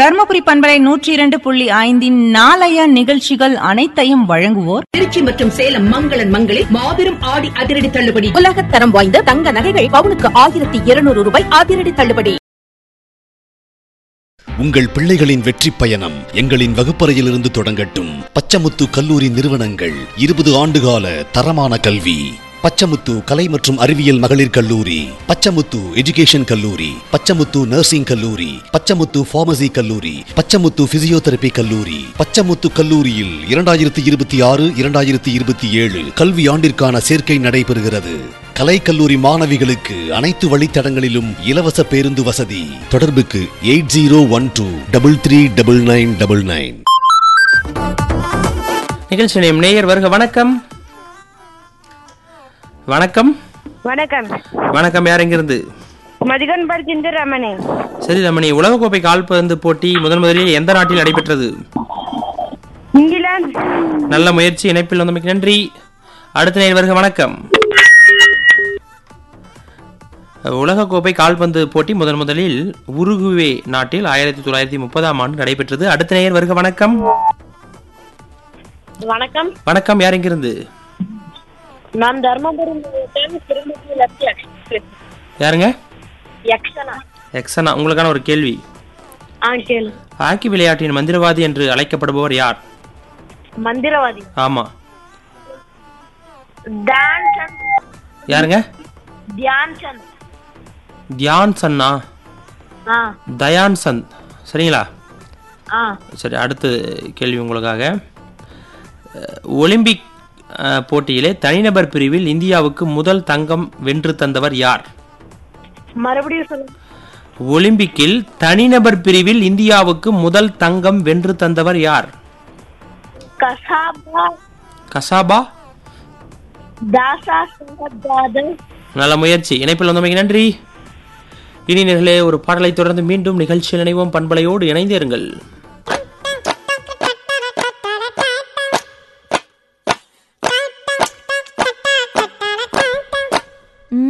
தருமபுரி பண்பலை நூற்றி இரண்டு புள்ளி ஐந்தின் நாளைய நிகழ்ச்சிகள் அனைத்தையும் வழங்குவோர் திருச்சி மற்றும் சேலம் மங்களன் மங்களில் மாபெரும் ஆடி அதிரடி தள்ளுபடி உலக தரம் வாய்ந்த தங்க நகைகள் பவுனுக்கு ஆயிரத்தி இருநூறு ரூபாய் அதிரடி தள்ளுபடி உங்கள் பிள்ளைகளின் வெற்றி பயணம் எங்களின் வகுப்பறையிலிருந்து தொடங்கட்டும் பச்சமுத்து கல்லூரி நிறுவனங்கள் இருபது ஆண்டுகால தரமான கல்வி பச்சமுத்து கலை மற்றும் அறிவியல் மகளிர் கல்லூரி பச்சமுத்து எஜுகேஷன் கல்லூரி பச்சமுத்து நர்சிங் கல்லூரி பச்சமுத்து பார்மசி கல்லூரி பச்சமுத்து பிசியோதெரபி கல்லூரி பச்சமுத்து கல்லூரியில் இரண்டாயிரத்தி இருபத்தி ஆறு இரண்டாயிரத்தி இருபத்தி ஏழு கல்வி ஆண்டிற்கான சேர்க்கை நடைபெறுகிறது கலை கல்லூரி மாணவிகளுக்கு அனைத்து வழித்தடங்களிலும் இலவச பேருந்து வசதி தொடர்புக்கு eight zero one two double three double nine double nine நிகழ்ச்சி நேயம் நேயர் வருக வணக்கம் வணக்கம் வணக்கம் வணக்கம் யார் எங்கிருந்து மதிகன் படுத்திருந்து ரமணி சரி ரமணி உலகக்கோப்பை கால்பந்து போட்டி முதன் முதலில் எந்த நாட்டில் நடைபெற்றது இங்கிலாந்து நல்ல முயற்சி இணைப்பில் வந்தமைக்கு நன்றி அடுத்த நேயர் வருக வணக்கம் உலகக்கோப்பை கால்பந்து போட்டி முதன் முதலில் உருகுவே நாட்டில் ஆயிரத்தி தொள்ளாயிரத்தி முப்பதாம் ஆண்டு நடைபெற்றது அடுத்த நேயர் வருக வணக்கம் வணக்கம் வணக்கம் யார் எங்கிருந்து நான் தர்மபுரி மாவட்டம் திருமணத்தில் யாருங்க யக்ஷனா எக்ஸனா உங்களுக்கான ஒரு கேள்வி ஆ கேளு ஹாக்கி விளையாட்டின் மந்திரவாதி என்று அழைக்கப்படுபவர் யார் மந்திரவாதி ஆமா தியான் சந்த் யாருங்க தியான் சந்த் தியான் சன்னா ஆ தயான் சந்த் சரிங்களா ஆ சரி அடுத்த கேள்வி உங்களுக்காக அஹ், ஒலிம்பிக் அஹ், போட்டியிலே தனிநபர் பிரிவில் இந்தியாவுக்கு முதல் தங்கம் வென்று தந்தவர் யார் மறுபடியும் சொல்லுங்க ஒலிம்பிக்கில் தனிநபர் பிரிவில் இந்தியாவுக்கு முதல் தங்கம் வென்று தந்தவர் யார் கசாபா கசாபா தாசா சங்கர் ஜாதவ் நல்ல முயற்சி இணைப்பில் வந்தமைக்கு நன்றி இனி நேர்களே ஒரு பாடலை தொடர்ந்து மீண்டும் நிகழ்ச்சியில் இணைவோம் பண்பலையோடு இணைந்தேருங்கள்